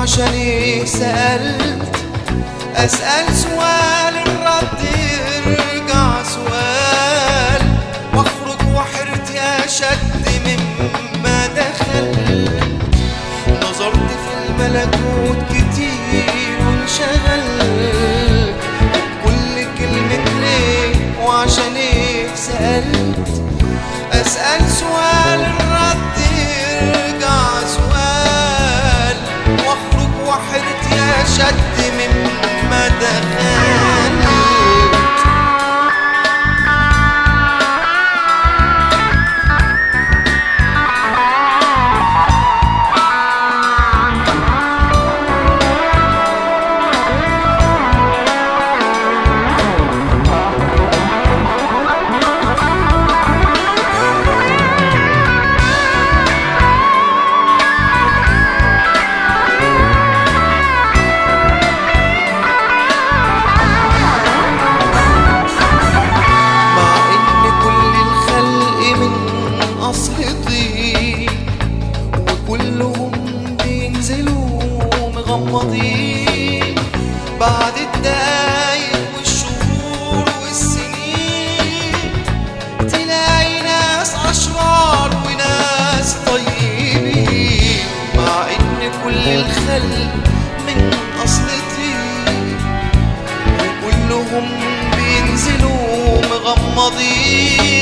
وعشاني سألت أسأل سؤال الرد يرجع سؤال واخرج وحرت يا شد مما دخلت نظرت في الملكوت كتير وانشغلت كل كلمة ليه وعشان ايه سألت أسأل سؤال الرد يرجع سؤال واخرج وحرت يا شد مما دخلت مع ان كل الخلق من اصل طين وكلهم بينزلوا مغمضين بعد الدقايق والشهور والسنين تلاقي ناس اشرار وناس طيبين مع ان كل الخلق من اصل طين وكلهم بينزلوا مغمضين